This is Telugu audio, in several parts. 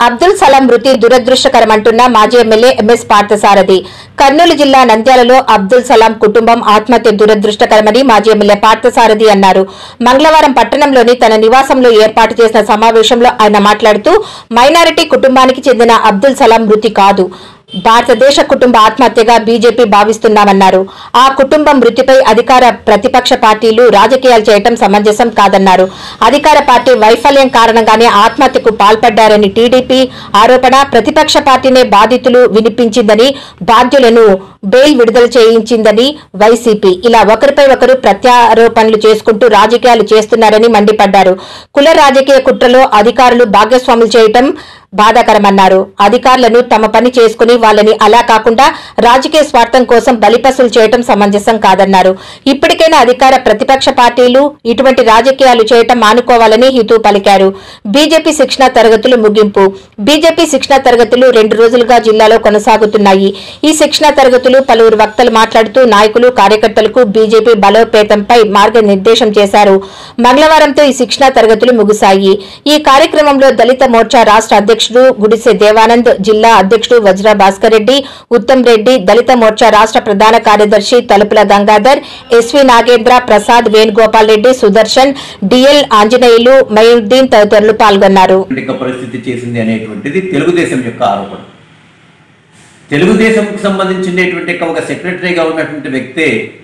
అబ్దుల్ సలాం మృతి దురదృష్టకరమంటున్న మాజీ ఎమ్మెల్యే ఎంఎస్ పార్థసారథి కర్నూలు జిల్లా నంద్యాలలో అబ్దుల్ సలాం కుటుంబం ఆత్మహత్య దురదృష్టకరమని మాజీ ఎమ్మెల్యే పార్థసారథి అన్నారు మంగళవారం పట్టణంలోని తన నివాసంలో ఏర్పాటు చేసిన సమావేశంలో ఆయన మాట్లాడుతూ మైనారిటీ కుటుంబానికి చెందిన అబ్దుల్ సలాం మృతి కాదు భారతదేశ కుటుంబ ఆత్మహత్యగా బీజేపీ భావిస్తున్నామన్నారు ఆ కుటుంబం మృతిపై అధికార ప్రతిపక్ష పార్టీలు రాజకీయాలు చేయటం సమంజసం కాదన్నారు అధికార పార్టీ వైఫల్యం కారణంగానే ఆత్మహత్యకు పాల్పడ్డారని టీడీపీ ఆరోపణ ప్రతిపక్ష పార్టీనే బాధితులు వినిపించిందని బాధ్యులను బెయిల్ విడుదల చేయించిందని వైసీపీ ఇలా ఒకరిపై ఒకరు ప్రత్యారోపణలు చేసుకుంటూ రాజకీయాలు చేస్తున్నారని మండిపడ్డారు కుల రాజకీయ కుట్రలో అధికారులు భాగస్వాములు చేయటం బాధాకరమన్నారు అధికారులను తమ పని చేసుకుని వాళ్ళని అలా కాకుండా రాజకీయ స్వార్థం కోసం బలిపసులు చేయటం సమంజసం కాదన్నారు ఇప్పటికైనా అధికార ప్రతిపక్ష పార్టీలు ఇటువంటి రాజకీయాలు చేయటం మానుకోవాలని హితవు పలికారు బీజేపీ శిక్షణ తరగతులు ముగింపు బీజేపీ శిక్షణ తరగతులు రెండు రోజులుగా జిల్లాలో కొనసాగుతున్నాయి ఈ శిక్షణ తరగతులు పలువురు వక్తలు మాట్లాడుతూ నాయకులు కార్యకర్తలకు బీజేపీ బలోపేతంపై మార్గనిర్దేశం చేశారు మంగళవారంతో ఈ శిక్షణ తరగతులు ముగిశాయి ఈ కార్యక్రమంలో దళిత మోర్చా రాష్ట్ర అధ్యక్షుడు గుడిసె దేవానంద్ జిల్లా అధ్యక్షుడు వజ్ర భాస్కర్ రెడ్డి ఉత్తమ్ రెడ్డి దళిత మోర్చా రాష్ట్ర ప్రధాన కార్యదర్శి తలుపుల గంగాధర్ ఎస్వి నాగేంద్ర ప్రసాద్ వేణుగోపాల్ రెడ్డి సుదర్శన్ డిఎల్ ఆంజనేయులు మయూద్దీన్ తదితరులు పాల్గొన్నారు యొక్క పరిస్థితి చేసింది అనేటువంటిది తెలుగుదేశం యొక్క ఆరోపణ తెలుగుదేశంకు సంబంధించినటువంటి ఒక సెక్రటరీగా ఉన్నటువంటి వ్యక్తే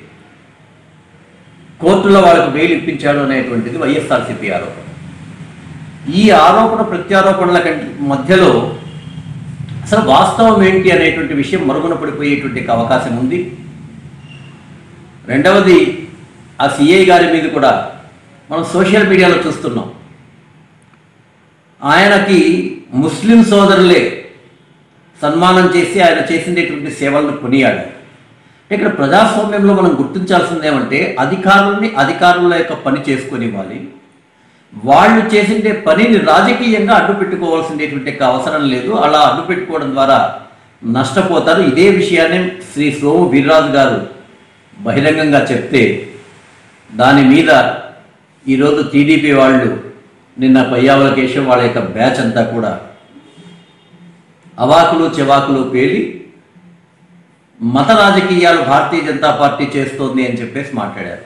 కోర్టులో వాళ్ళకు బెయిల్ ఇప్పించాడు అనేటువంటిది వైఎస్ఆర్సీపీ ఆరోపణ ఈ ఆరోపణ ప్రత్యారోపణల కంటే మధ్యలో అసలు వాస్తవం ఏంటి అనేటువంటి విషయం మరుగున పడిపోయేటువంటి అవకాశం ఉంది రెండవది ఆ సిఐ గారి మీద కూడా మనం సోషల్ మీడియాలో చూస్తున్నాం ఆయనకి ముస్లిం సోదరులే సన్మానం చేసి ఆయన చేసినటువంటి సేవలను కొనియాడు ఇక్కడ ప్రజాస్వామ్యంలో మనం గుర్తించాల్సింది ఏమంటే అధికారుల్ని అధికారుల యొక్క పని చేసుకొనివ్వాలి వాళ్ళు చేసిండే పనిని రాజకీయంగా అడ్డు పెట్టుకోవాల్సినటువంటి అవసరం లేదు అలా అడ్డు పెట్టుకోవడం ద్వారా నష్టపోతారు ఇదే విషయాన్ని శ్రీ సోము వీర్రాజు గారు బహిరంగంగా చెప్తే దాని మీద ఈరోజు టీడీపీ వాళ్ళు నిన్న పయ్యావుల కేశవ్ వాళ్ళ యొక్క బ్యాచ్ అంతా కూడా అవాకులు చెవాకులు పేలి మత రాజకీయాలు భారతీయ జనతా పార్టీ చేస్తోంది అని చెప్పేసి మాట్లాడారు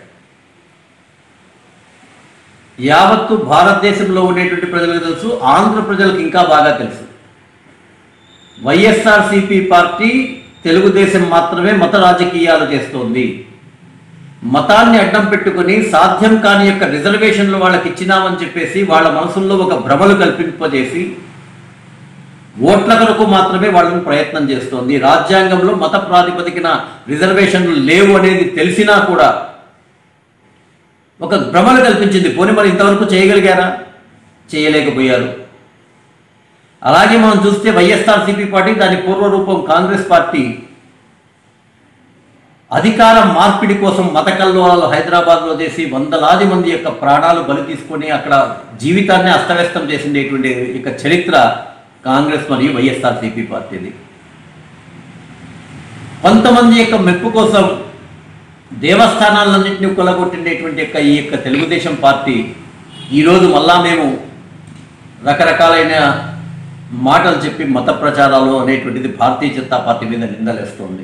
యావత్తు భారతదేశంలో ఉండేటువంటి ప్రజలకు తెలుసు ఆంధ్ర ప్రజలకు ఇంకా బాగా తెలుసు వైఎస్ఆర్సిపి పార్టీ తెలుగుదేశం మాత్రమే మత రాజకీయాలు చేస్తోంది మతాన్ని అడ్డం పెట్టుకుని సాధ్యం కాని యొక్క రిజర్వేషన్లు వాళ్ళకి ఇచ్చినామని చెప్పేసి వాళ్ళ మనసుల్లో ఒక భ్రమలు కల్పింపజేసి ఓట్ల కొరకు మాత్రమే వాళ్ళని ప్రయత్నం చేస్తోంది రాజ్యాంగంలో మత ప్రాతిపదికన రిజర్వేషన్లు లేవు అనేది తెలిసినా కూడా ఒక భ్రమలు కల్పించింది పోనీ మరి ఇంతవరకు చేయగలిగారా చేయలేకపోయారు అలాగే మనం చూస్తే వైఎస్ఆర్సీపీ పార్టీ దాని పూర్వరూపం కాంగ్రెస్ పార్టీ అధికార మార్పిడి కోసం మత కల్లోలాలు హైదరాబాద్లో చేసి వందలాది మంది యొక్క ప్రాణాలు బలి తీసుకొని అక్కడ జీవితాన్ని అస్తవ్యస్తం చేసిండేటువంటి యొక్క చరిత్ర కాంగ్రెస్ మరియు వైఎస్ఆర్సీపీ పార్టీది కొంతమంది యొక్క మెప్పు కోసం దేవస్థానాలన్నింటినీ కొలగొట్టిండేటువంటి యొక్క ఈ యొక్క తెలుగుదేశం పార్టీ ఈరోజు మళ్ళా మేము రకరకాలైన మాటలు చెప్పి మత ప్రచారాలు అనేటువంటిది భారతీయ జనతా పార్టీ మీద నిందలేస్తోంది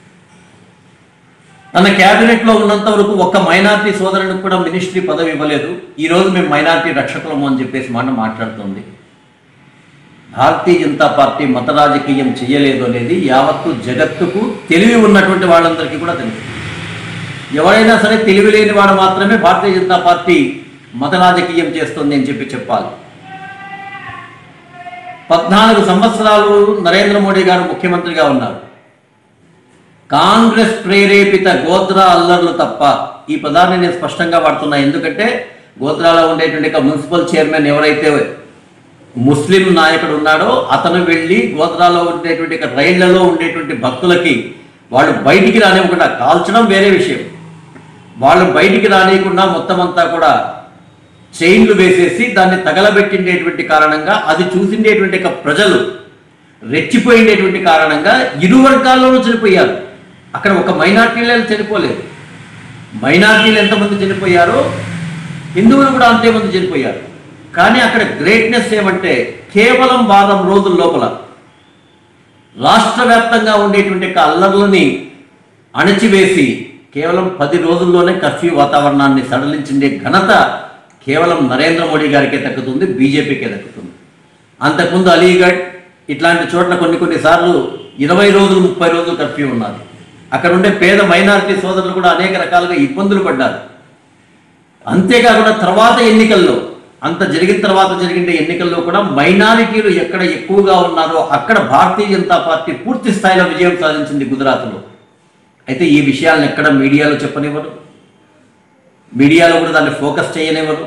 తన క్యాబినెట్లో ఉన్నంత వరకు ఒక్క మైనార్టీ సోదరునికి కూడా మినిస్ట్రీ పదవి ఇవ్వలేదు ఈరోజు మేము మైనార్టీ రక్షకులము అని చెప్పేసి మాట మాట్లాడుతుంది భారతీయ జనతా పార్టీ మత రాజకీయం చేయలేదు అనేది యావత్తు జగత్తుకు తెలివి ఉన్నటువంటి వాళ్ళందరికీ కూడా తెలుసు ఎవరైనా సరే తెలివి లేని వాడు మాత్రమే భారతీయ జనతా పార్టీ మత రాజకీయం చేస్తుంది అని చెప్పి చెప్పాలి పద్నాలుగు సంవత్సరాలు నరేంద్ర మోడీ గారు ముఖ్యమంత్రిగా ఉన్నారు కాంగ్రెస్ ప్రేరేపిత గోత్రా అల్లర్లు తప్ప ఈ పదాన్ని నేను స్పష్టంగా వాడుతున్నా ఎందుకంటే గోత్రాలో ఉండేటువంటి ఒక మున్సిపల్ చైర్మన్ ఎవరైతే ముస్లిం నాయకుడు ఉన్నాడో అతను వెళ్ళి గోత్రాలో ఉండేటువంటి ఒక రైళ్లలో ఉండేటువంటి భక్తులకి వాళ్ళు బయటికి రానివ్వకుండా కాల్చడం వేరే విషయం వాళ్ళు బయటికి రానియకుండా మొత్తం అంతా కూడా చైన్లు వేసేసి దాన్ని తగలబెట్టిండేటువంటి కారణంగా అది చూసిండేటువంటి ఒక ప్రజలు రెచ్చిపోయిండేటువంటి కారణంగా ఇరు వర్గాల్లోనూ చనిపోయారు అక్కడ ఒక మైనార్టీలే చనిపోలేదు మైనార్టీలు ఎంతమంది చనిపోయారో హిందువులు కూడా అంతే మంది చనిపోయారు కానీ అక్కడ గ్రేట్నెస్ ఏమంటే కేవలం వారం రోజుల లోపల రాష్ట్ర వ్యాప్తంగా ఉండేటువంటి యొక్క అల్లర్లని అణచివేసి కేవలం పది రోజుల్లోనే కర్ఫ్యూ వాతావరణాన్ని సడలించిండే ఘనత కేవలం నరేంద్ర మోడీ గారికే దక్కుతుంది బీజేపీకే దక్కుతుంది అంతకుముందు అలీగఢ్ ఇట్లాంటి చోట్ల కొన్ని కొన్నిసార్లు ఇరవై రోజులు ముప్పై రోజులు కర్ఫ్యూ ఉన్నది అక్కడ ఉండే పేద మైనారిటీ సోదరులు కూడా అనేక రకాలుగా ఇబ్బందులు పడ్డారు అంతేకాకుండా తర్వాత ఎన్నికల్లో అంత జరిగిన తర్వాత జరిగిన ఎన్నికల్లో కూడా మైనారిటీలు ఎక్కడ ఎక్కువగా ఉన్నారో అక్కడ భారతీయ జనతా పార్టీ పూర్తి స్థాయిలో విజయం సాధించింది గుజరాత్లో అయితే ఈ విషయాలను ఎక్కడ మీడియాలో చెప్పనివ్వరు మీడియాలో కూడా దాన్ని ఫోకస్ చేయనివ్వరు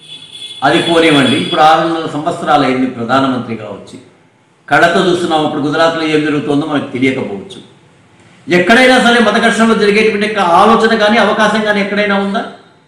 అది పోనివ్వండి ఇప్పుడు ఆరున్నర సంవత్సరాలు అయింది ప్రధానమంత్రిగా వచ్చి కళ్ళతో చూస్తున్నాం అప్పుడు గుజరాత్లో ఏం జరుగుతుందో మనకు తెలియకపోవచ్చు ఎక్కడైనా సరే మత ఘర్షణలో జరిగేటువంటి యొక్క ఆలోచన కానీ అవకాశం కానీ ఎక్కడైనా ఉందా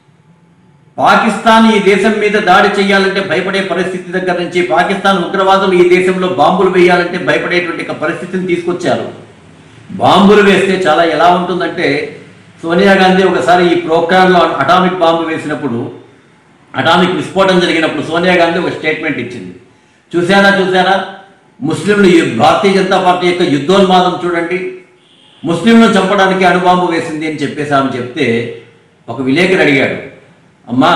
పాకిస్తాన్ ఈ దేశం మీద దాడి చేయాలంటే భయపడే పరిస్థితి దగ్గర నుంచి పాకిస్తాన్ ఉగ్రవాదులు ఈ దేశంలో బాంబులు వేయాలంటే భయపడేటువంటి ఒక పరిస్థితిని తీసుకొచ్చారు బాంబులు వేస్తే చాలా ఎలా ఉంటుందంటే సోనియా గాంధీ ఒకసారి ఈ ప్రోగ్రాంలో అటామిక్ బాంబు వేసినప్పుడు అటామిక్ విస్ఫోటం జరిగినప్పుడు సోనియా గాంధీ ఒక స్టేట్మెంట్ ఇచ్చింది చూసారా చూసారా ముస్లింలు ఈ భారతీయ జనతా పార్టీ యొక్క యుద్ధోన్మాదం చూడండి ముస్లింలను చంపడానికి అణుబాంబు వేసింది అని చెప్పేసి ఆమె చెప్తే ఒక విలేకరు అడిగాడు అమ్మా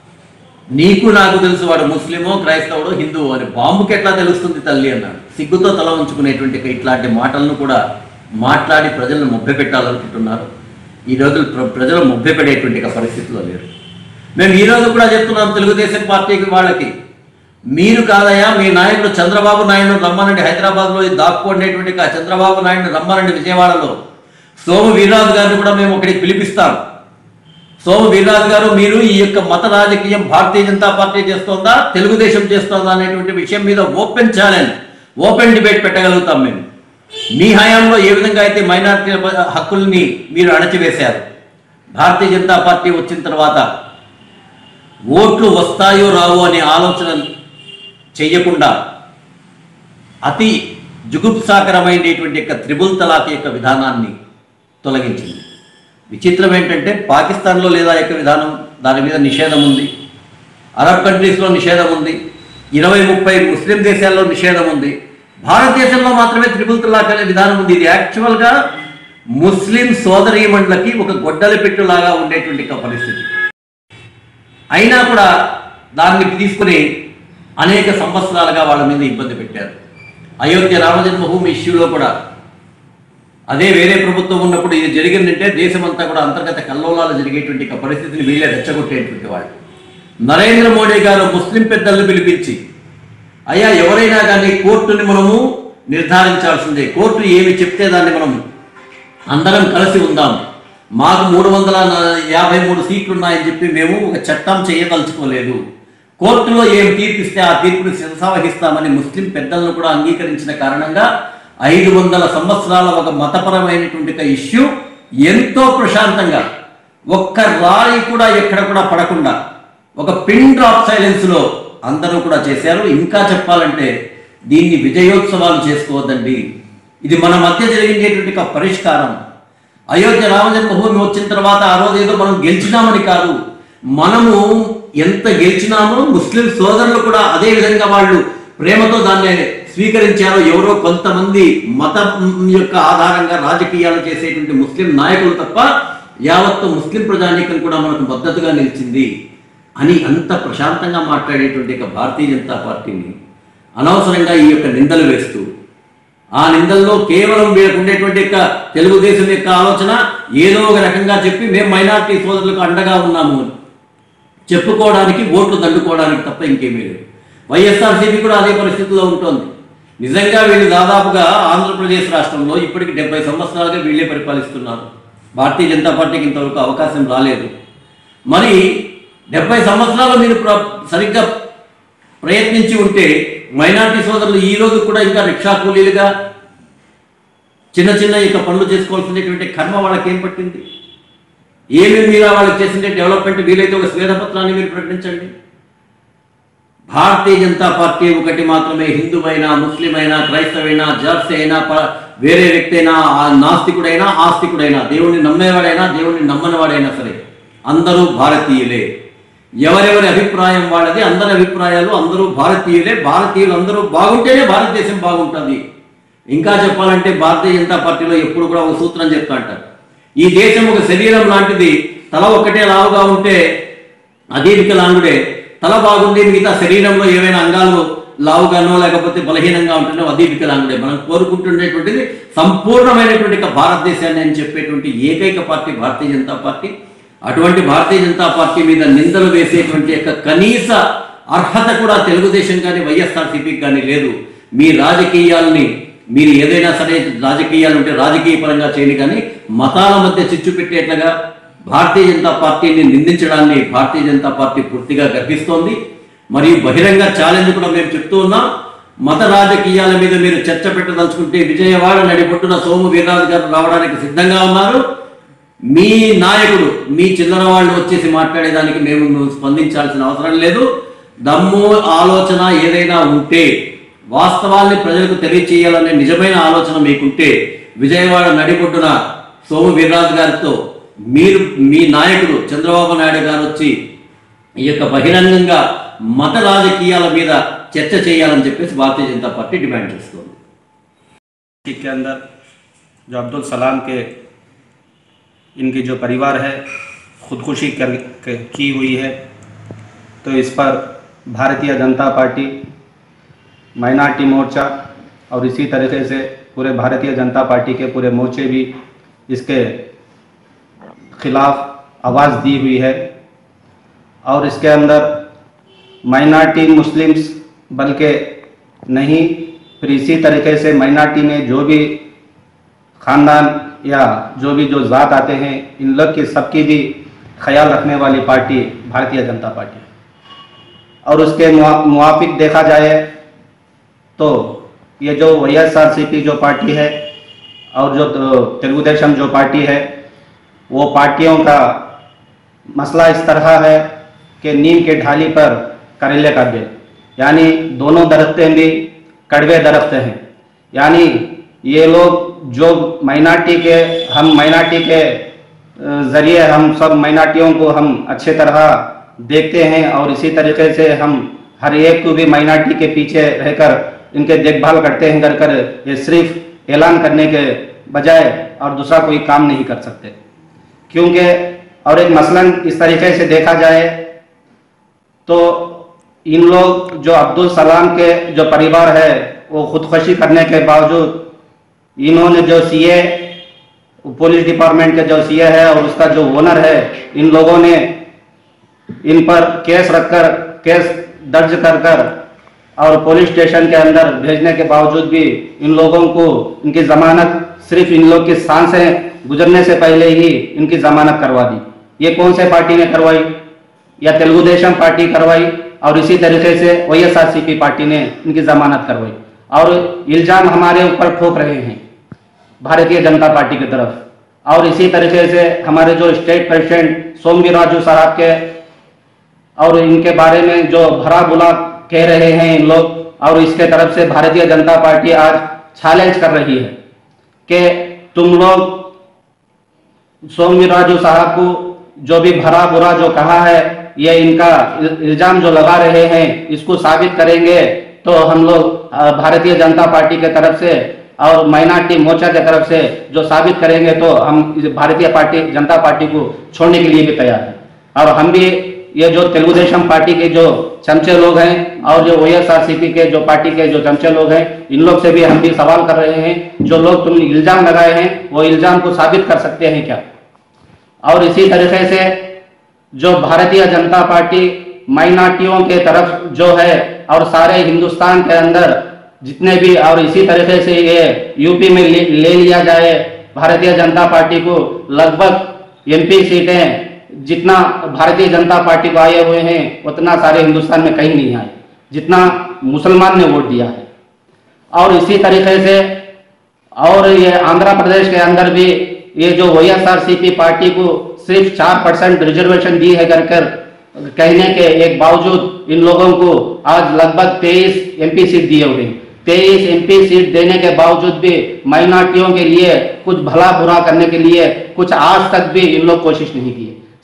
నీకు నాకు తెలుసు వాడు ముస్లిమో క్రైస్తవుడో హిందువు అని బాంబుకి ఎట్లా తెలుస్తుంది తల్లి అన్నాడు సిగ్గుతో తల ఉంచుకునేటువంటి ఇట్లాంటి మాటలను కూడా మాట్లాడి ప్రజలను మొబ్బెపెట్టాలనుకుంటున్నారు ఈ రోజు ప్ర- ప్రజలు మొబ్బెపెట్టేటువంటి ఒక పరిస్థితిలో లేరు మేము ఈ రోజు కూడా చెప్తున్నాం తెలుగుదేశం పార్టీకి వాళ్ళకి మీరు కాదయ్యా మీ నాయకుడు చంద్రబాబు నాయుడు రమ్మనండి హైదరాబాద్లో దాక్కునేటువంటి ఆ చంద్రబాబు నాయుడు రమ్మనండి విజయవాడలో సోము వీర్రాజు గారిని కూడా మేము ఒకటికి పిలిపిస్తాం సోము వీర్రాజు గారు మీరు ఈ యొక్క మత రాజకీయం భారతీయ జనతా పార్టీ చేస్తోందా తెలుగుదేశం చేస్తోందా అనేటువంటి విషయం మీద ఓపెన్ ఛాలెంజ్ ఓపెన్ డిబేట్ పెట్టగలుగుతాం మేము మీ హయాంలో ఏ విధంగా అయితే మైనారిటీ హక్కుల్ని మీరు అణచివేశారు భారతీయ జనతా పార్టీ వచ్చిన తర్వాత ఓట్లు వస్తాయో రావో అనే ఆలోచన చెయ్యకుండా అతి జుగుప్సాకరమైనటువంటి యొక్క త్రిబుల్ తలాక్ యొక్క విధానాన్ని తొలగించింది విచిత్రం ఏంటంటే పాకిస్తాన్లో లేదా యొక్క విధానం దాని మీద నిషేధం ఉంది అరబ్ కంట్రీస్లో నిషేధం ఉంది ఇరవై ముప్పై ముస్లిం దేశాల్లో నిషేధం ఉంది భారతదేశంలో మాత్రమే త్రిపుల్ తలాక్ అనే విధానం ఉంది ఇది యాక్చువల్గా ముస్లిం సోదరీమణులకి ఒక గొడ్డలి పెట్టులాగా ఉండేటువంటి ఒక పరిస్థితి అయినా కూడా దాన్ని తీసుకుని అనేక సంవత్సరాలుగా వాళ్ళ మీద ఇబ్బంది పెట్టారు అయోధ్య రామజన్మభూమి ఇష్యూలో కూడా అదే వేరే ప్రభుత్వం ఉన్నప్పుడు ఇది జరిగిందంటే దేశమంతా కూడా అంతర్గత కల్లోలాలు జరిగేటువంటి ఒక పరిస్థితిని వీళ్ళే రెచ్చగొట్టేటువంటి వాళ్ళు నరేంద్ర మోడీ గారు ముస్లిం పెద్దలను పిలిపించి అయ్యా ఎవరైనా కానీ కోర్టుని మనము నిర్ధారించాల్సిందే కోర్టు ఏమి చెప్తే దాన్ని మనం అందరం కలిసి ఉందాం మాకు మూడు వందల న- యాభై మూడు సీట్లు ఉన్నాయని చెప్పి మేము ఒక చట్టం చేయదలుచుకోలేదు కోర్టులో ఏం తీర్పిస్తే ఆ తీర్పుని శిరసావహిస్తామని ముస్లిం పెద్దలను కూడా అంగీకరించిన కారణంగా ఐదు వందల సంవత్సరాల ఒక మతపరమైనటువంటి ఒక ఇష్యూ ఎంతో ప్రశాంతంగా ఒక్క రాయి కూడా ఎక్కడ కూడా పడకుండా ఒక పిన్ డ్రాప్ సైలెన్స్ లో అందరూ కూడా చేశారు ఇంకా చెప్పాలంటే దీన్ని విజయోత్సవాలు చేసుకోవద్దండి ఇది మన మధ్య జరిగేటువంటి ఒక పరిష్కారం అయోధ్య రామజన్మభూమి వచ్చిన తర్వాత ఆ రోజు ఏదో మనం గెలిచినామని కాదు మనము ఎంత గెలిచినామో ముస్లిం సోదరులు కూడా అదే విధంగా వాళ్ళు ప్రేమతో దాన్ని స్వీకరించారో ఎవరో కొంతమంది మతం యొక్క ఆధారంగా రాజకీయాలు చేసేటువంటి ముస్లిం నాయకులు తప్ప యావత్తు ముస్లిం ప్రజానీకం కూడా మనకు మద్దతుగా నిలిచింది అని అంత ప్రశాంతంగా మాట్లాడేటువంటి ఒక భారతీయ జనతా పార్టీని అనవసరంగా ఈ యొక్క నిందలు వేస్తూ ఆ నిందల్లో కేవలం వీళ్ళకు ఉండేటువంటి యొక్క తెలుగుదేశం యొక్క ఆలోచన ఏదో ఒక రకంగా చెప్పి మేము మైనారిటీ సోదరులకు అండగా ఉన్నాము అని చెప్పుకోవడానికి ఓట్లు దండుకోవడానికి తప్ప ఇంకేమీ లేదు వైఎస్ఆర్సీపీ కూడా అదే పరిస్థితిలో ఉంటుంది నిజంగా వీళ్ళు దాదాపుగా ఆంధ్రప్రదేశ్ రాష్ట్రంలో ఇప్పటికి డెబ్బై సంవత్సరాలుగా వీళ్ళే పరిపాలిస్తున్నారు భారతీయ జనతా పార్టీకి ఇంతవరకు అవకాశం రాలేదు మరి డెబ్బై సంవత్సరాలు మీరు ప్ర- సరిగ్గా ప్రయత్నించి ఉంటే మైనారిటీ సోదరులు ఈ రోజు కూడా ఇంకా రిక్షా కూలీలుగా చిన్న చిన్న ఇక పనులు చేసుకోవాల్సినటువంటి కర్మ వాళ్ళకి ఏం పట్టింది ఏమి మీరు వాళ్ళకి చేసిన డెవలప్మెంట్ వీలైతే ఒక శ్వేతపత్రాన్ని మీరు ప్రకటించండి భారతీయ జనతా పార్టీ ఒకటి మాత్రమే హిందువైనా ముస్లిం అయినా క్రైస్తవైనా జర్స్ అయినా ప- వేరే వ్యక్తి అయినా ఆ నాస్తికుడైనా ఆస్తికుడైనా దేవుణ్ణి నమ్మేవాడైనా దేవుణ్ణి నమ్మనివాడైనా సరే అందరూ భారతీయులే ఎవరెవరి అభిప్రాయం వాళ్ళది అందరి అభిప్రాయాలు అందరూ భారతీయులే భారతీయులు అందరూ బాగుంటేనే భారతదేశం బాగుంటుంది ఇంకా చెప్పాలంటే భారతీయ జనతా పార్టీలో ఎప్పుడు కూడా ఒక సూత్రం చెప్తా అంటారు ఈ దేశం ఒక శరీరం లాంటిది తల ఒక్కటే లావుగా ఉంటే అదే వికలాంగుడే తల బాగుంది మిగతా శరీరంలో ఏవైనా అంగాలు లావుగానో లేకపోతే బలహీనంగా ఉంటుందో అదే వికలాంగుడే మనం కోరుకుంటుండేటువంటిది సంపూర్ణమైనటువంటి ఒక భారతదేశాన్ని అని చెప్పేటువంటి ఏకైక పార్టీ భారతీయ జనతా పార్టీ అటువంటి భారతీయ జనతా పార్టీ మీద నిందలు వేసేటువంటి యొక్క కనీస అర్హత కూడా తెలుగుదేశం కానీ వైఎస్ఆర్సీపీకి కానీ లేదు మీ రాజకీయాల్ని మీరు ఏదైనా సరే రాజకీయాలు ఉంటే రాజకీయ పరంగా చేయండి కానీ మతాల మధ్య చిచ్చు పెట్టేట్లుగా భారతీయ జనతా పార్టీని నిందించడాన్ని భారతీయ జనతా పార్టీ పూర్తిగా గర్హిస్తోంది మరియు బహిరంగ ఛాలెంజ్ కూడా మేము చెప్తూ ఉన్నాం మత రాజకీయాల మీద మీరు చర్చ పెట్టదలుచుకుంటే విజయవాడ నడిపొట్టున సోము వీర్రాజు గారు రావడానికి సిద్ధంగా ఉన్నారు మీ నాయకుడు మీ చిల్లర వాళ్ళు వచ్చేసి మాట్లాడేదానికి మేము నువ్వు స్పందించాల్సిన అవసరం లేదు దమ్ము ఆలోచన ఏదైనా ఉంటే వాస్తవాల్ని ప్రజలకు తెలియచేయాలనే నిజమైన ఆలోచన మీకుంటే విజయవాడ నడిపొట్టున సోము వీర్రాజు గారితో మీరు మీ నాయకుడు చంద్రబాబు నాయుడు గారు వచ్చి ఈ యొక్క బహిరంగంగా మత రాజకీయాల మీద చర్చ చేయాలని చెప్పేసి భారతీయ జనతా పార్టీ డిమాండ్ చేస్తుంది के अंदर जो अब्दुल सलाम के इनकी जो परिवार है खुदकुशी कर क- की हुई है तो इस पर भारतीय जनता पार्टी माइनॉरिटी मोर्चा और इसी तरीके से पूरे भारतीय जनता पार्टी के पूरे मोर्चे भी इसके खिलाफ आवाज़ दी हुई है और इसके अंदर माइनॉरिटी मुस्लिम्स बल्कि नहीं फिर इसी तरीके से माइनॉरिटी में जो भी खानदान या जो भी जो ज़ात आते हैं इन लोग की सबकी भी ख्याल रखने वाली पार्टी भारतीय जनता पार्टी है और उसके मुआ- मुआफिक देखा जाए तो ये जो Y S R C P जो पार्टी है और जो तो तेलुगु देशम जो पार्टी है वो पार्टियों का मसला इस तरह है कि नीम के ढाली पर करेले का बेल यानी दोनों दरख्तें भी कड़वे दरख्त हैं यानी ये लोग जो माइनॉरिटी के हम माइनॉरिटी के अ, ज़रिए हम सब माइनॉरिटियों को हम अच्छे तरह देखते हैं और इसी तरीके से हम हर एक को भी माइनॉरिटी के पीछे रहकर इनके देखभाल करते हैं कर कर ये सिर्फ ऐलान करने के बजाय और दूसरा कोई काम नहीं कर सकते क्योंकि और एक मसलन इस तरीके से देखा जाए तो इन लोग जो अब्दुल सलाम के जो परिवार है वो खुदकुशी करने के बावजूद इन्होंने जो सीए पुलिस डिपार्टमेंट के जो सीए है और उसका जो ओनर है इन लोगों ने इन पर केस रखकर केस दर्ज कर कर और पुलिस स्टेशन के अंदर भेजने के बावजूद भी इन लोगों को इनकी जमानत सिर्फ इन लोग की सांसें गुजरने से पहले ही इनकी जमानत करवा दी ये कौन से पार्टी ने करवाई या तेलुगु देशम पार्टी करवाई और इसी तरीके से Y S R C P party ने इनकी जमानत करवाई और इल्जाम हमारे ऊपर ठोक रहे हैं भारतीय जनता पार्टी की तरफ और इसी तरीके से हमारे जो स्टेट प्रेसिडेंट सोमवीर राजू साहब के और इनके बारे में जो भरा बुला कह रहे हैं इन लोग और इसके तरफ से भारतीय जनता पार्टी आज चैलेंज कर रही है कि तुम लोग सोमवीर राजू साहब को जो भी भरा बुरा जो कहा है ये इनका इल- इल्जाम जो लगा रहे हैं इसको साबित करेंगे तो हम लोग अ, भारतीय जनता पार्टी के तरफ से और माइनॉरिटी मोर्चा के तरफ से जो साबित करेंगे तो हम इस भारतीय पार्टी जनता पार्टी को छोड़ने के लिए भी तैयार हैं और हम भी ये जो तेलुगु देशम पार्टी के जो चमचे लोग हैं और जो Y S R C P के जो पार्टी के जो चमचे लोग हैं इन लोग से भी हम भी सवाल कर रहे हैं जो लोग तुमने इल्जाम लगाए हैं वो इल्जाम को साबित कर सकते हैं क्या और इसी तरीके से जो भारतीय जनता पार्टी माइनॉरिटियों के तरफ जो है और सारे हिंदुस्तान के अंदर जितने भी और इसी तरीके से ये यूपी में ले, ले लिया जाए भारतीय जनता पार्टी को लगभग एमपी सीटें जितना भारतीय जनता पार्टी को आए हुए हैं उतना सारे हिंदुस्तान में कहीं नहीं आए जितना मुसलमान ने वोट दिया है और इसी तरीके से और ये आंध्र प्रदेश के अंदर भी ये जो Y S R C P party को सिर्फ चार परसेंट रिजर्वेशन दी है कर कर कहने के एक बावजूद इन लोगों को आज लगभग तेईस एमपी सीट दिए हुए हैं तेईस एमपी सीट देने के बावजूद भी माइनॉरिटियों के लिए कुछ भला बुरा करने के लिए कुछ आज तक भी इन लोग कोशिश नहीं किए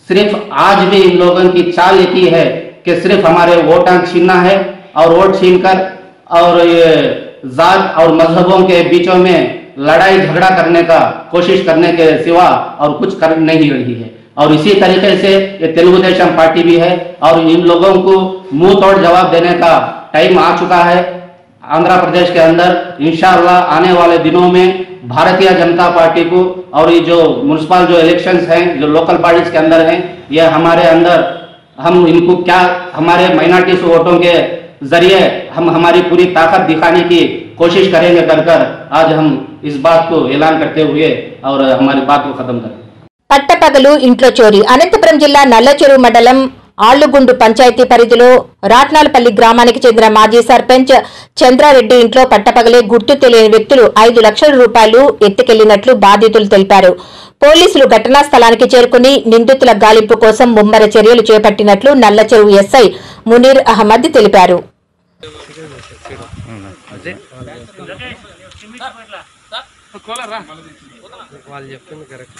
सिर्फ आज भी इन लोगों की चाल एक ही है कि सिर्फ हमारे वोटां छीनना है और वोट छीनकर और ये जात और मजहबों के बीचों में लड़ाई झगड़ा करने का कोशिश करने के सिवा और कुछ कर नहीं रही है और इसी तरीके से ये तेलुगु देशम पार्टी भी है और इन लोगों को मुंह तोड़ जवाब देने का टाइम आ चुका है आंध्र प्रदेश के अंदर इंशाल्लाह आने वाले दिनों में भारतीय जनता पार्टी को और ये जो म्यूनसिपल जो इलेक्शंस हैं जो लोकल पार्टीज के अंदर हैं ये हमारे अंदर हम इनको क्या हमारे माइनॉरिटीज वोटों के जरिए हम हमारी पूरी ताकत दिखाने की कोशिश करेंगे कर कर आज हम इस बात को ऐलान करते हुए और हमारी बात को खत्म करें పట్టపగలు ఇంట్లో చోరీ అనంతపురం జిల్లా నల్లచెరువు మండలం ఆళ్లుగుండు పంచాయతీ పరిధిలో రాట్నాలపల్లి గ్రామానికి చెందిన మాజీ సర్పంచ్ చంద్రారెడ్డి ఇంట్లో పట్టపగలే గుర్తు తెలియని వ్యక్తులు ఐదు లక్షల రూపాయలు ఎత్తుకెళ్లినట్లు బాధితులు తెలిపారు పోలీసులు ఘటనా స్థలానికి చేరుకుని నిందితుల గాలింపు కోసం ముమ్మర చర్యలు చేపట్టినట్లు నల్లచెరువు ఎస్ఐ మునీర్ అహ్మద్ తెలిపారు వాళ్ళు చెప్పింది కరెక్ట్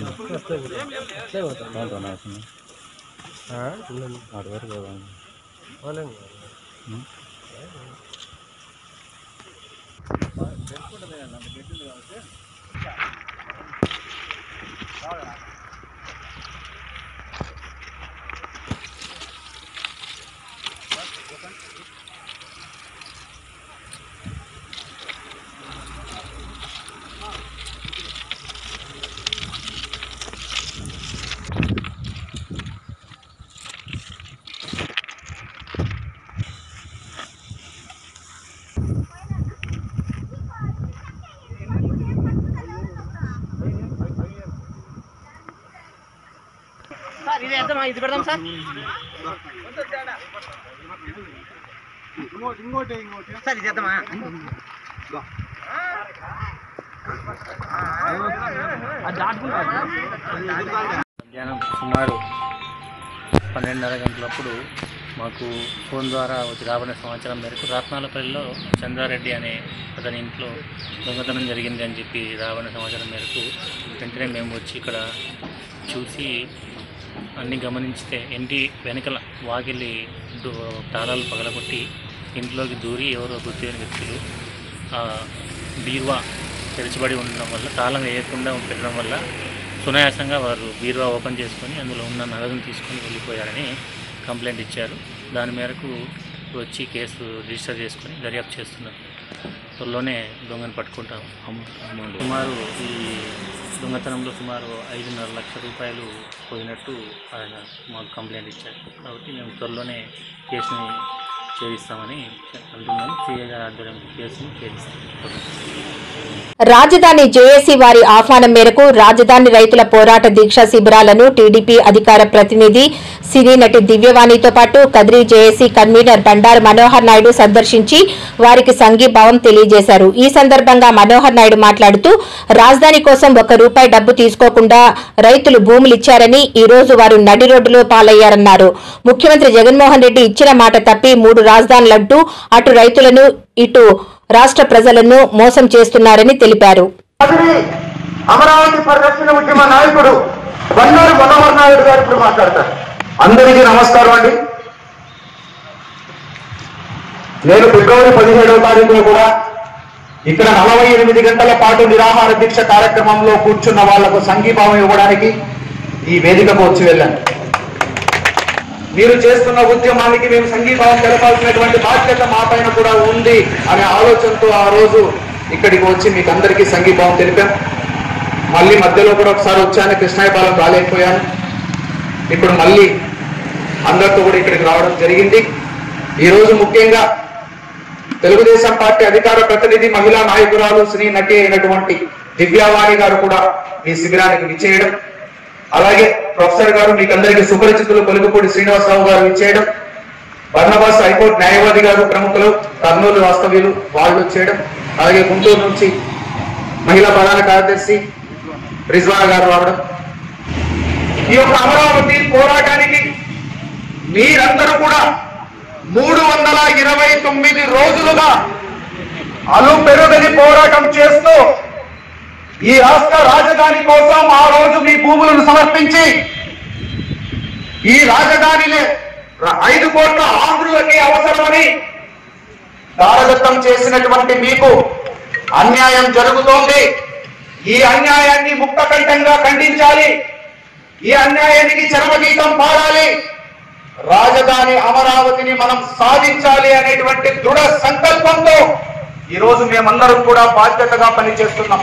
మధ్యాహ్నం సుమారు పన్నెండున్నర గంటలప్పుడు మాకు ఫోన్ ద్వారా వచ్చి రాబడిన సమాచారం మేరకు రత్నాలపల్లిలో చంద్రారెడ్డి అనే అతని ఇంట్లో దొంగతనం జరిగింది అని చెప్పి రాబడిన సమాచారం మేరకు వెంటనే మేము వచ్చి ఇక్కడ చూసి అన్నీ గమనించితే ఇంటి వెనకల వాకిలి డు- తాళాలు పగలగొట్టి ఇంట్లోకి దూరి ఎవరో గుర్తులేని వ్యక్తులు ఆ బీరువా తెరచబడి ఉండడం వల్ల తాళం వేయకుండా పెట్టడం వల్ల సునాయాసంగా వారు బీరువా ఓపెన్ చేసుకొని అందులో ఉన్న నగదును తీసుకొని వెళ్ళిపోయారని కంప్లైంట్ ఇచ్చారు దాని మేరకు వచ్చి కేసు రిజిస్టర్ చేసుకొని దర్యాప్తు చేస్తున్నారు త్వరలోనే దొంగను పట్టుకుంటాం సుమారు ఈ దొంగతనంలో సుమారు ఐదున్నర లక్షల రూపాయలు పోయినట్టు ఆయన మాకు కంప్లైంట్ ఇచ్చారు కాబట్టి మేము త్వరలోనే కేసుని ఛేదిస్తామని అంటున్నాను సిఐ గారి ఆధ్వర్యంలో కేసుని ఛేదిస్తాం రాజధాని జేఏసీ వారి ఆహ్వానం మేరకు రాజధాని రైతుల పోరాట దీక్ష శిబిరాలను టీడీపీ అధికార ప్రతినిధి సినీ నటి దివ్యవాణితో పాటు కదిరి జేఏసీ కన్వీనర్ బండారు మనోహర్ నాయుడు సందర్శించి వారికి సంఘీభావం తెలియజేశారు ఈ సందర్భంగా మనోహర్ నాయుడు మాట్లాడుతూ రాజధాని కోసం ఒక రూపాయి డబ్బు తీసుకోకుండా రైతులు భూములు ఇచ్చారని ఈ రోజు వారు నడి రోడ్డులో పాలయ్యారన్నారు ముఖ్యమంత్రి జగన్మోహన్ రెడ్డి ఇచ్చిన మాట తప్పి మూడు రాజధానులంటూ అటు రైతులను ఇటు రాష్ట్ర ప్రజలను మోసం చేస్తున్నారని తెలిపారు కదిరి అమరావతి పరిరక్షణ ఉద్యమ నాయకుడు బండారు మనోహర్ నాయుడు గారు ఇప్పుడు మాట్లాడతారు అందరికీ నమస్కారం అండి నేను ఫిబ్రవరి పదిహేడవ తారీఖులో కూడా ఇక్కడ నలభై ఎనిమిది గంటల పాటు నిరాహార దీక్ష కార్యక్రమంలో కూర్చున్న వాళ్లకు సంఘీభావం ఇవ్వడానికి ఈ వేదికకు వచ్చి వెళ్ళాను మీరు చేస్తున్న ఉద్యమానికి మేము సంఘీభావం తెలపాల్సినటువంటి బాధ్యత మా పైన కూడా ఉంది అనే ఆలోచనతో ఆ రోజు ఇక్కడికి వచ్చి మీకు అందరికీ సంఘీభావం తెలిపాం మళ్ళీ మధ్యలో కూడా ఒకసారి వచ్చాను కృష్ణాయపాలెం రాలేకపోయాను ఇప్పుడు మళ్ళీ అందరితో కూడా ఇక్కడికి రావడం జరిగింది ఈ రోజు ముఖ్యంగా తెలుగుదేశం పార్టీ అధికార ప్రతినిధి మహిళా నాయకురాలు శ్రీ నటి అయినటువంటి దివ్యావాణి గారు కూడా ఈ శిబిరానికి విచ్చేయడం అలాగే ప్రొఫెసర్ గారు మీకు అందరికీ సుపరిచితులు కొలుగుపూడి శ్రీనివాసరావు గారు విచ్చేయడం బర్ణబాస్ హైకోర్టు న్యాయవాది గారు ప్రముఖులు కర్నూలు వాస్తవ్యులు వాళ్ళు చేయడం అలాగే గుంటూరు నుంచి మహిళా ప్రధాన కార్యదర్శి రిజ్వానా గారు రావడం ఈ యొక్క అమరావతి పోరాటానికి మీరందరూ కూడా మూడు వందల ఇరవై తొమ్మిది రోజులుగా అలు పెరుగని పోరాటం చేస్తూ ఈ రాష్ట్ర రాజధాని కోసం ఆ రోజు మీ భూములను సమర్పించి ఈ రాజధానిని ర- ఐదు కోట్ల ఆంధ్రులకి అవసరమని దారదత్తం చేసినటువంటి మీకు అన్యాయం జరుగుతోంది ఈ అన్యాయాన్ని ముక్త కంఠంగా ఖండించాలి ఈ అన్యాయానికి చరమగీతం పాడాలి రాజధాని అమరావతిని మనం సాధించాలి అనేటువంటి దృఢ సంకల్పంతో ఈ రోజు మేమందరం కూడా బాధ్యతగా పనిచేస్తున్నాం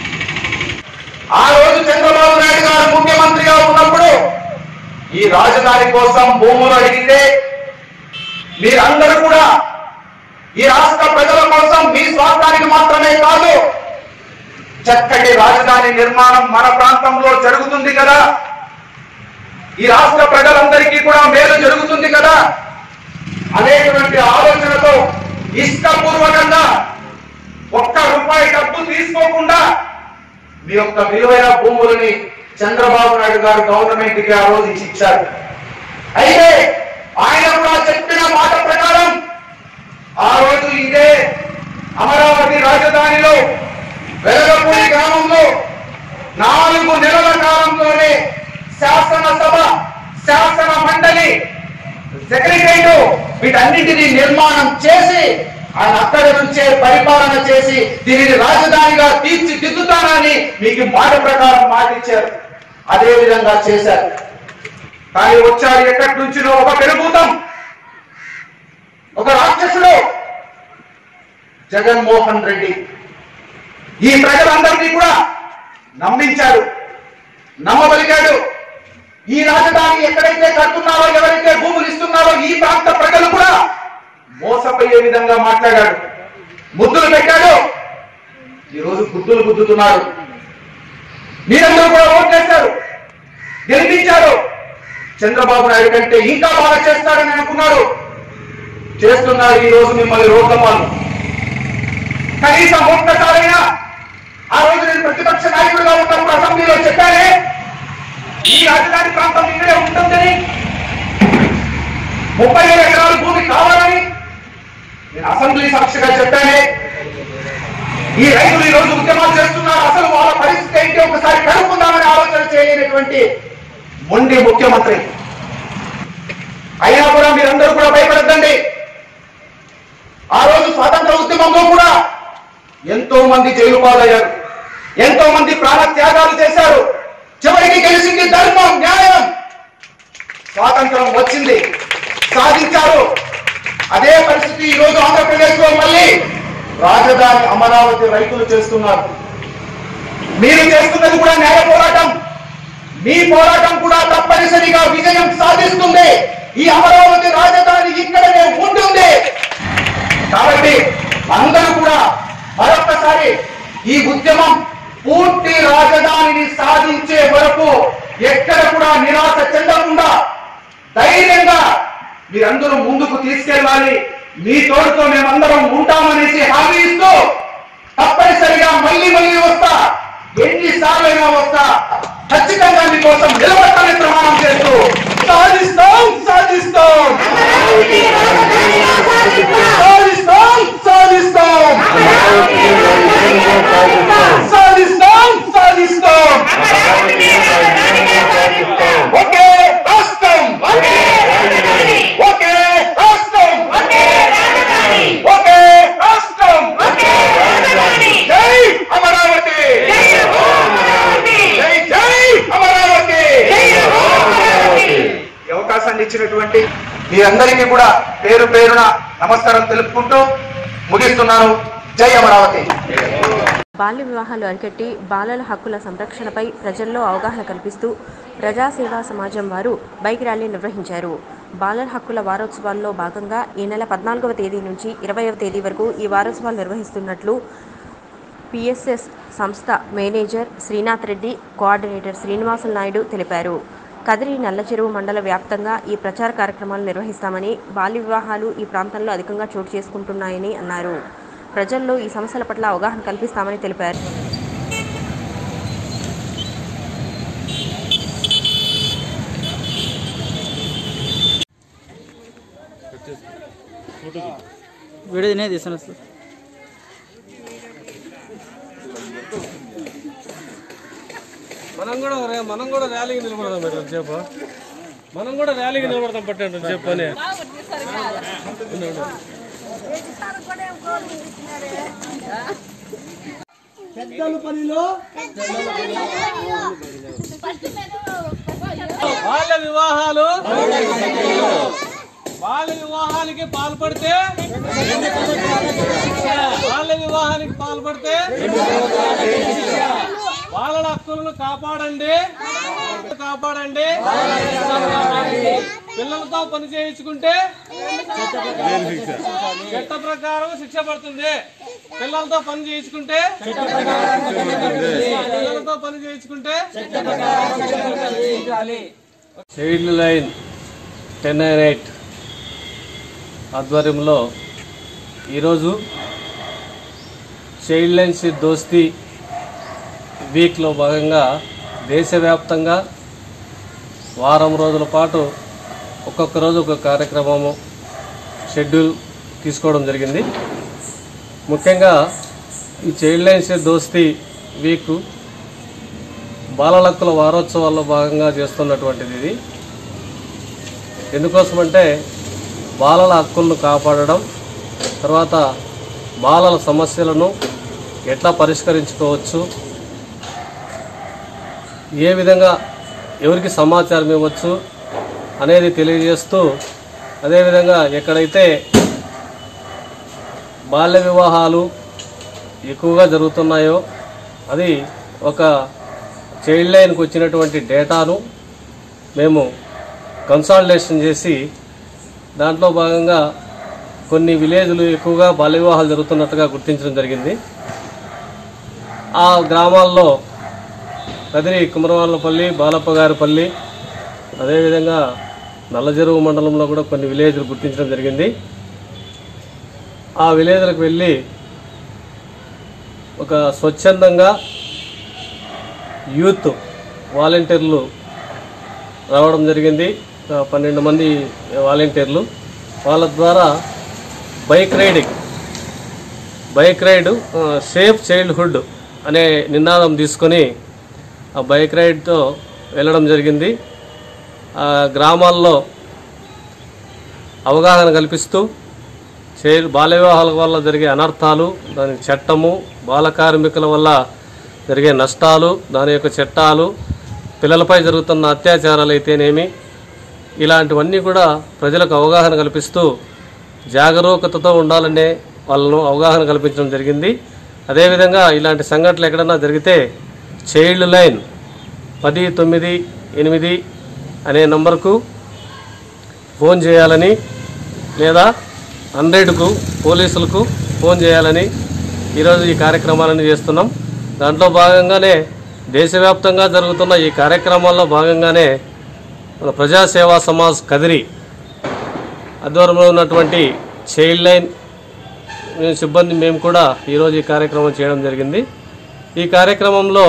ఆ రోజు చంద్రబాబు నాయుడు గారు ముఖ్యమంత్రిగా ఉన్నప్పుడు ఈ రాజధాని కోసం భూములు అడిగితే మీరందరూ కూడా ఈ రాష్ట్ర ప్రజల కోసం మీ స్వార్థానికి మాత్రమే కాదు చక్కటి రాజధాని నిర్మాణం మన ప్రాంతంలో జరుగుతుంది కదా ఈ రాష్ట్ర ప్రజలందరికీ కూడా మేలు జరుగుతుంది కదా అనేటువంటి ఆలోచనతో ఇష్టపూర్వకంగా ఒక్క రూపాయి డబ్బు తీసుకోకుండా మీ యొక్క విలువైన భూములని చంద్రబాబు నాయుడు గారు గవర్నమెంట్ కి ఆ రోజు ఇచ్చి ఇచ్చారు అయితే ఆయన కూడా చెప్పిన మాట ప్రకారం ఆ రోజు ఇదే అమరావతి రాజధానిలో వెలగపూడి గ్రామంలో నాలుగు నెలల కాలంలోనే శాసనసభ శాసన మండలి సెక్రటరేట్ వీటన్నిటిని నిర్మాణం చేసి ఆయన అక్కడి నుంచే పరిపాలన చేసి దీనిని రాజధానిగా తీర్చిదిద్దుతానని మీకు మాట ప్రకారం మాట ఇచ్చారు అదే విధంగా చేశారు కానీ వచ్చారు ఎక్కడి నుంచినో ఒక పెరుగుతాం ఒక రాక్షసుడు జగన్మోహన్ రెడ్డి ఈ ప్రజలందరినీ కూడా నమ్మించాడు నమ్మబలికాడు ఈ రాజధాని ఎక్కడైతే కడుతున్నారో ఎవరైతే భూములు ఇస్తున్నారో ఈ ప్రాంత ప్రజలు కూడా మోసపోయే విధంగా మాట్లాడాడు ముద్దులు పెట్టాడు ఈరోజు గుద్దులు గుద్దుతున్నాడు మీరందరూ కూడా ఓట్లేశారు గెలిపించారు చంద్రబాబు నాయుడు కంటే ఇంకా బాగా చేస్తాడని అనుకున్నారు చేస్తున్నారు ఈ రోజు మిమ్మల్ని రోడ్లపాలు కనీసం ఒక్కసారైనా ఆ రోజు నేను ప్రతిపక్ష నాయకుడిగా ఉన్నప్పుడు అసెంబ్లీలో చెప్పానే ఈ రాజధాని ప్రాంతం ఇక్కడే ఉంటుందని ముప్పై వేల ఎకరాల భూమి కావాలని నేను అసెంబ్లీ సాక్షిగా చెప్పానే ఈ రైతులు ఈ రోజు ఉద్యమాలు చేస్తున్నారు అసలు వాళ్ళ పరిస్థితి ఏంటి ఒకసారి కనుక్కుందామని ఆలోచన చేయలేనటువంటి మొండి ముఖ్యమంత్రి అయినా కూడా మీరందరూ కూడా భయపడద్దండి ఆ రోజు స్వాతంత్ర ఉద్యమంలో కూడా ఎంతో మంది జైలు పాలయ్యారు ఎంతో మంది ప్రాణ త్యాగాలు చేశారు చివరికి గెలిచింది ధర్మం న్యాయం స్వాతంత్రం వచ్చింది సాధించారు అదే పరిస్థితి ఈ రోజు ఆంధ్రప్రదేశ్ లో మళ్ళీ రాజధాని అమరావతి రైతులు చేస్తున్నారు మీరు చేస్తున్నది కూడా న్యాయ పోరాటం మీ పోరాటం కూడా తప్పనిసరిగా విజయం సాధిస్తుంది ఈ అమరావతి రాజధాని ఇక్కడనే ఉంటుంది కాబట్టి అందరూ కూడా మరొక్కసారి ఈ ఉద్యమం పూర్తి రాజధానిని సాధించే వరకు ఎక్కడ కూడా నిరాశ చెందకుండా ధైర్యంగా మీరందరూ ముందుకు తీసుకెళ్ళాలి మీ తోడుతో మేమందరం ఉంటామనేసి హామీ ఇస్తూ తప్పనిసరిగా మళ్ళీ మళ్ళీ వస్తా ఎన్నిసార్లైనా వస్తా ఖచ్చితంగా మీకోసం నిలబడతానని ప్రమాణం చేస్తూ సాధిస్తాం సాధిస్తాం సాధిస్తాం సాధిస్తాం సాధిస్తాం సాధిస్తాం ఒకే రాష్ట్రం ఒకే రాష్ట్రం ఒకే రాష్ట్రం జై అమరావతి జై జై అమరావతి ఈ అవకాశాన్ని ఇచ్చినటువంటి మీ అందరికీ కూడా పేరు పేరున నమస్కారం తెలుపుకుంటూ ముగిస్తున్నాను జై అమరావతి బాల్య వివాహాలు అరికట్టి బాలల హక్కుల సంరక్షణపై ప్రజల్లో అవగాహన కల్పిస్తూ ప్రజాసేవా సమాజం వారు బైక్ ర్యాలీ నిర్వహించారు బాలల హక్కుల వారోత్సవాల్లో భాగంగా ఈ నెల పద్నాలుగవ తేదీ నుంచి ఇరవైవ తేదీ వరకు ఈ వారోత్సవాలు నిర్వహిస్తున్నట్లు పిఎస్ఎస్ సంస్థ మేనేజర్ శ్రీనాథ్ రెడ్డి కోఆర్డినేటర్ శ్రీనివాసులు నాయుడు తెలిపారు కదిరి నల్లచెరువు మండల వ్యాప్తంగా ఈ ప్రచార కార్యక్రమాలు నిర్వహిస్తామని బాల్య వివాహాలు ఈ ప్రాంతంలో అధికంగా చోటు చేసుకుంటున్నాయని అన్నారు ప్రజల్లో ఈ సమస్యల పట్ల అవగాహన కల్పిస్తామని తెలిపారు వీడియో నేనే తీసాను సార్ మనం కూడా రే- మనం కూడా ర్యాలీకి నిలబడదాం మేడం సేపు మనం కూడా ర్యాలీకి నిలబడతాం పట్టండి చెప్పని బాల్య వివాహాలు బాల్య వివాహానికి పాల్పడితే బాల్య వివాహానికి పాల్పడితే బాలల హక్కులను కాపాడండి కాపాడండి పిల్లలతో పని చేయించుకుంటే చట్ట ప్రకారం శిక్ష పడుతుంది పిల్లలతో పని చేయించుకుంటే పిల్లలతో పని చేయించుకుంటే child line ten nine eight ఆధ్వర్యంలో ఈరోజు చైల్డ్ లైన్స్ దోస్తీ వీక్లో భాగంగా దేశవ్యాప్తంగా వారం రోజుల పాటు ఒక్కొక్క రోజు ఒక్కొక్క కార్యక్రమము షెడ్యూల్ తీసుకోవడం జరిగింది ముఖ్యంగా ఈ చైల్డ్ లైన్స్ దోస్తీ వీక్ బాలల హక్కుల వారోత్సవాల్లో భాగంగా చేస్తున్నటువంటిది ఇది ఎందుకోసమంటే బాలల హక్కులను కాపాడడం తర్వాత బాలల సమస్యలను ఎట్లా పరిష్కరించుకోవచ్చు ఏ విధంగా ఎవరికి సమాచారం ఇవ్వచ్చు అనేది తెలియజేస్తూ అదేవిధంగా ఎక్కడైతే బాల్య వివాహాలు ఎక్కువగా జరుగుతున్నాయో అది ఒక చైల్డ్ లైన్కి వచ్చినటువంటి డేటాను మేము కన్సాలిడేషన్ చేసి దాంట్లో భాగంగా కొన్ని విలేజ్లు ఎక్కువగా బాల్య వివాహాలు జరుగుతున్నట్టుగా గుర్తించడం జరిగింది ఆ గ్రామాల్లో కదిరి కుమరవాళ్ళపల్లి బాలప్పగారిపల్లి అదేవిధంగా నల్లజెరువు మండలంలో కూడా కొన్ని విలేజ్లు గుర్తించడం జరిగింది ఆ విలేజ్లకు వెళ్ళి ఒక స్వచ్ఛందంగా యూత్ వాలంటీర్లు రావడం జరిగింది ఒక పన్నెండు మంది వాలంటీర్లు వాళ్ళ ద్వారా బైక్ రైడింగ్ బైక్ రైడ్ ఆ, సేఫ్ చైల్డ్హుడ్ అనే నినాదం తీసుకొని ఆ బైక్ రైడ్తో వెళ్ళడం జరిగింది ఆ గ్రామాల్లో అవగాహన కల్పిస్తూ చే బాల్య వివాహాల వల్ల జరిగే అనర్థాలు దాని చట్టము బాల కార్మికుల వల్ల జరిగే నష్టాలు దాని యొక్క చట్టాలు పిల్లలపై జరుగుతున్న అత్యాచారాలు అయితేనేమి ఇలాంటివన్నీ కూడా ప్రజలకు అవగాహన కల్పిస్తూ జాగరూకతతో ఉండాలనే వాళ్ళను అవగాహన కల్పించడం జరిగింది అదేవిధంగా ఇలాంటి సంఘటనలు ఎక్కడన్నా జరిగితే చైల్డ్ లైన్ పది తొమ్మిది ఎనిమిది అనే నంబర్కు ఫోన్ చేయాలని లేదా హండ్రెడ్కు పోలీసులకు ఫోన్ చేయాలని ఈరోజు ఈ కార్యక్రమాలను చేస్తున్నాం దాంట్లో భాగంగానే దేశవ్యాప్తంగా జరుగుతున్న ఈ కార్యక్రమాల్లో భాగంగానే మన ప్రజాసేవా సమాజ్ కదిరి ఆధ్వర్యంలో ఉన్నటువంటి చైల్డ్ లైన్ సిబ్బంది మేము కూడా ఈరోజు ఈ కార్యక్రమం చేయడం జరిగింది ఈ కార్యక్రమంలో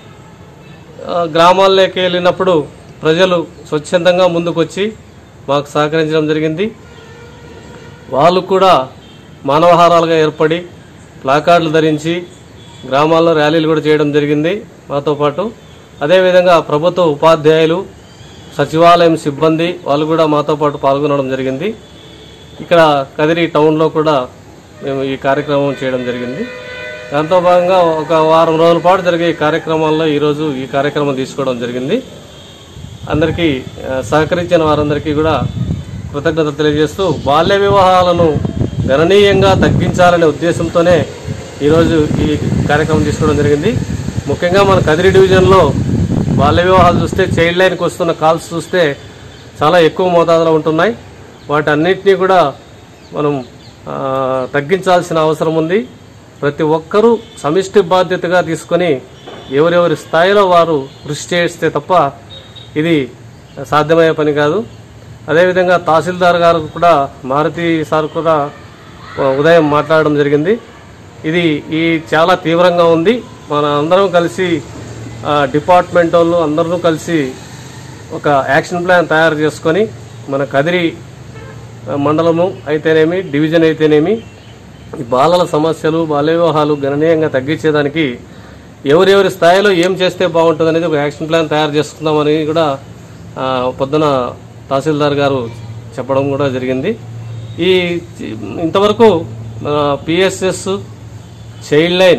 ఆ, గ్రామాల్లోకి వెళ్ళినప్పుడు ప్రజలు స్వచ్ఛందంగా ముందుకొచ్చి మాకు సహకరించడం జరిగింది వాళ్ళు కూడా మానవహారాలుగా ఏర్పడి ప్లాకార్డులు ధరించి గ్రామాల్లో ర్యాలీలు కూడా చేయడం జరిగింది మాతో పాటు అదేవిధంగా ప్రభుత్వ ఉపాధ్యాయులు సచివాలయం సిబ్బంది వాళ్ళు కూడా మాతో పాటు పాల్గొనడం జరిగింది ఇక్కడ కదిరి టౌన్లో కూడా మేము ఈ కార్యక్రమం చేయడం జరిగింది దాంతో భాగంగా ఒక వారం రోజుల పాటు జరిగే ఈ కార్యక్రమాల్లో ఈరోజు ఈ కార్యక్రమం తీసుకోవడం జరిగింది అందరికీ ఆ, సహకరించిన వారందరికీ కూడా కృతజ్ఞత తెలియజేస్తూ బాల్య వివాహాలను గణనీయంగా తగ్గించాలనే ఉద్దేశంతోనే ఈరోజు ఈ కార్యక్రమం తీసుకోవడం జరిగింది ముఖ్యంగా మన కదిరి డివిజన్లో బాల్య వివాహాలు చూస్తే చైల్డ్ లైన్కి వస్తున్న కాల్స్ చూస్తే చాలా ఎక్కువ మోతాదులో ఉంటున్నాయి వాటన్నిటినీ కూడా మనం ఆ, తగ్గించాల్సిన అవసరం ఉంది ప్రతి ఒక్కరూ సమిష్టి బాధ్యతగా తీసుకొని ఎవరెవరి స్థాయిలో వారు కృషి చేస్తే తప్ప ఇది సాధ్యమయ్యే పని కాదు అదేవిధంగా తహసీల్దార్ గారు కూడా మారుతి సార్ కూడా ఉదయం మాట్లాడడం జరిగింది ఇది ఈ చాలా తీవ్రంగా ఉంది మన అందరం కలిసి ఆ, డిపార్ట్మెంట్ వాళ్ళు అందరూ కలిసి ఒక యాక్షన్ ప్లాన్ తయారు చేసుకొని మన కదిరి ఆ, మండలము అయితేనేమి డివిజన్ అయితేనేమి ఈ బాలల సమస్యలు బాల్య వివాహాలు గణనీయంగా తగ్గించేదానికి ఎవరెవరి స్థాయిలో ఏం చేస్తే బాగుంటుంది అనేది ఒక యాక్షన్ ప్లాన్ తయారు చేసుకుందామని కూడా ఆ, పొద్దున తహసీల్దార్ గారు చెప్పడం కూడా జరిగింది ఈ ఇంతవరకు పిఎస్ఎస్ చైల్డ్ లైన్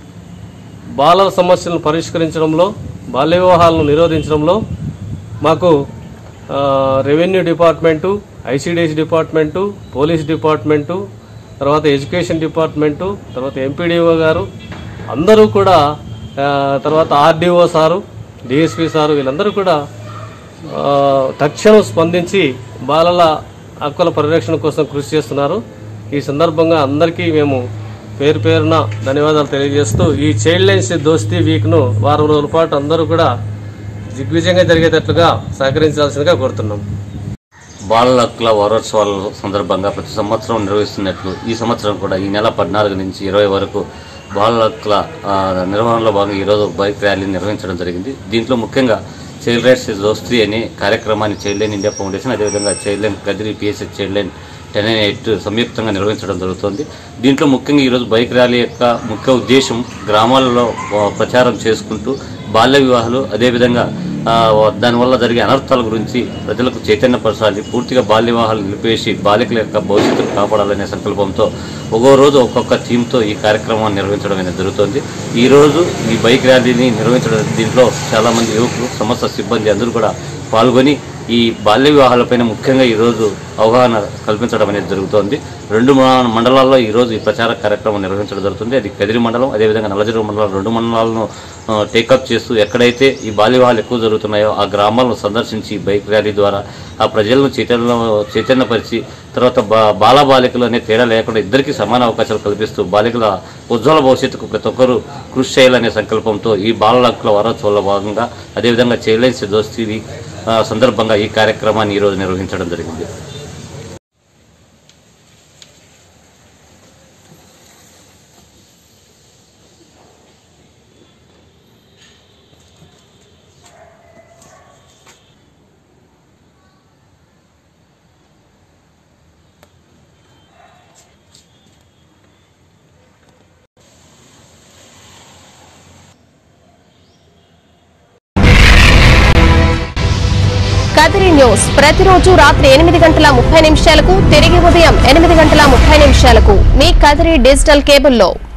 బాలల సమస్యలను పరిష్కరించడంలో బాల్య వివాహాలను నిరోధించడంలో మాకు ఆ, revenue department ICDS department police department తర్వాత ఎడ్యుకేషన్ డిపార్ట్మెంటు తర్వాత ఎంపీడీఓ గారు అందరూ కూడా ఆ, తర్వాత ఆర్డీఓ సారు డిఎస్పి సారు వీళ్ళందరూ కూడా ఆ, తక్షణం స్పందించి బాలల హక్కుల పరిరక్షణ కోసం కృషి చేస్తున్నారు ఈ సందర్భంగా అందరికీ మేము పేరు పేరున ధన్యవాదాలు తెలియజేస్తూ ఈ చైల్డ్ లైన్స్ దోస్తీ వీక్ను వారం రోజుల పాటు అందరూ కూడా దిగ్విజయంగా జరిగేటట్లుగా సహకరించాల్సిందిగా కోరుతున్నాం బాలల హక్కుల వారోత్సవాల సందర్భంగా ప్రతి సంవత్సరం నిర్వహిస్తున్నట్లు ఈ సంవత్సరం కూడా ఈ నెల పద్నాలుగు నుంచి ఇరవై వరకు బాలల హక్కుల ఆ, నిర్వహణలో భాగంగా ఈరోజు బైక్ ర్యాలీ నిర్వహించడం జరిగింది దీంట్లో ముఖ్యంగా చైల్డ్ రైట్స్ దోస్త్రీ అనే కార్యక్రమాన్ని చైల్డ్ లైన్ ఇండియా ఫౌండేషన్ అదేవిధంగా child line Kadiri PSS child line ten and eight సంయుక్తంగా నిర్వహించడం జరుగుతుంది దీంట్లో ముఖ్యంగా ఈరోజు బైక్ ర్యాలీ యొక్క ముఖ్య ఉద్దేశం గ్రామాలలో ఆ, ప్రచారం చేసుకుంటూ బాల్య వివాహాలు అదేవిధంగా ఆ, దానివల్ల జరిగే అనర్థాల గురించి ప్రజలకు చైతన్యపరచాలి పూర్తిగా బాల్య వివాహాలు నిలిపేసి బాలికల యొక్క భవిష్యత్తును కాపాడాలనే సంకల్పంతో ఒక్కో రోజు ఒక్కొక్క థీమ్తో ఈ కార్యక్రమాన్ని నిర్వహించడం అనేది జరుగుతుంది ఈ రోజు ఈ బైక్ ర్యాలీని నిర్వహించడం దీంట్లో చాలామంది యువకులు సంస్థ సిబ్బంది అందరూ కూడా పాల్గొని ఈ బాల్య వివాహాలపైన ముఖ్యంగా ఈరోజు అవగాహన కల్పించడం అనేది జరుగుతోంది రెండు మ- మండలాల్లో ఈరోజు ఈ ప్రచార కార్యక్రమం నిర్వహించడం జరుగుతుంది అది కదిరి మండలం అదేవిధంగా నల్లజరువు మండలం రెండు మండలాలను ఆ, టేకప్ చేస్తూ ఎక్కడైతే ఈ బాల్య వివాహాలు ఎక్కువ జరుగుతున్నాయో ఆ గ్రామాలను సందర్శించి బైక్ ర్యాలీ ద్వారా ఆ ప్రజలను చైతన్య చైతన్యపరిచి తర్వాత బా బాలబాలికలు అనే తేడా లేకుండా ఇద్దరికీ సమాన అవకాశాలు కల్పిస్తూ బాలికల ఉజ్వల భవిష్యత్తుకు ప్రతి ఒక్కరూ కృషి చేయాలనే సంకల్పంతో ఈ బాలల హక్కుల వారోత్సవంలో భాగంగా అదేవిధంగా చైల్డ్లైన్స్ దోస్తీ వీక్ ఆ, సందర్భంగా ఈ కార్యక్రమాన్ని ఈరోజు నిర్వహించడం జరిగింది కదిరి న్యూస్ ప్రతిరోజు రాత్రి ఎనిమిది గంటల ముప్పై నిమిషాలకు తిరిగి ఉదయం ఎనిమిది గంటల ముప్పై నిమిషాలకు మీ కదిరి డిజిటల్ కేబుల్లో